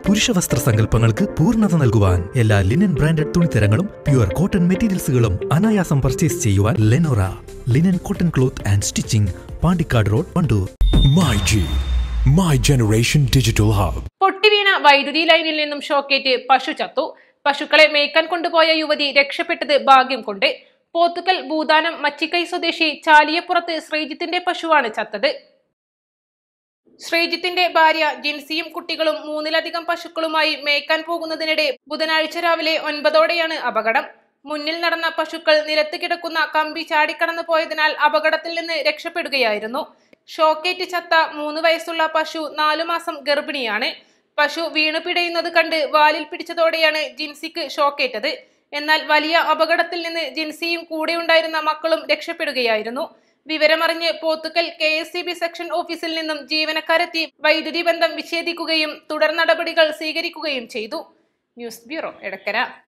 പുരുഷ വസ്ത്ര സങ്കല്പങ്ങൾക്ക് പൂർണ്ണത നൽകുവാൻ എല്ലാ ലിനൻ ബ്രാൻഡഡ് തുണിത്തരങ്ങളും പ്യുവർ കോട്ടൺ മെറ്റീരിയൽസുകളും അനായാസം പർച്ചേസ് ചെയ്യുവാൻ Lenora linen cotton cloth and stitching Pandikkad road Wandoor My G, My Generation Digital Hub. പൊട്ടിവീണ വൈദ്യുതി ലൈനിൽ നിന്നും ഷോക്കേറ്റ് പശു ചത്തു പശുക്കളെ മേയ്ക്കാൻ കൊണ്ടുപോയ യുവതി രക്ഷപ്പെട്ടത് ഭാഗ്യം കൊണ്ട് പോത്തുക്കൽ ഭൂതാനം മച്ചിക്കൈ സ്വദേശി ചാലിയപ്പുറത്ത് ശ്രീജിത്തിന്റെ പശുവാണ് ചത്തത് ശ്രീജിത്തിന്റെ ഭാര്യ ജിൻസിയും കുട്ടികളും മൂന്നിലധികം പശുക്കളുമായി മേയ്ക്കാൻ പോകുന്നതിനിടെ ബുധനാഴ്ച രാവിലെ ഒൻപതോടെയാണ് അപകടം മുന്നിൽ നടന്ന പശുക്കൾ നിലത്ത് കിടക്കുന്ന കമ്പി ചാടിക്കടന്നു പോയതിനാൽ അപകടത്തിൽ നിന്ന് രക്ഷപ്പെടുകയായിരുന്നു ഷോക്കേറ്റ് ചത്ത മൂന്ന് വയസ്സുള്ള പശു നാലു മാസം ഗർഭിണിയാണ് പശു വീണു പിടയുന്നത് കണ്ട് വാലിൽ പിടിച്ചതോടെയാണ് ജിൻസിക്ക് ഷോക്കേറ്റത് എന്നാൽ വലിയ അപകടത്തിൽ നിന്ന് ജിൻസിയും കൂടെയുണ്ടായിരുന്ന മക്കളും രക്ഷപ്പെടുകയായിരുന്നു വിവരമറിഞ്ഞ് Pothukal K S C B section ഓഫീസിൽ നിന്നും ജീവനക്കാരെത്തി വൈദ്യുതി ബന്ധം വിച്ഛേദിക്കുകയും തുടർ നടപടികൾ സ്വീകരിക്കുകയും ചെയ്തു ന്യൂസ് ബ്യൂറോ എടക്കര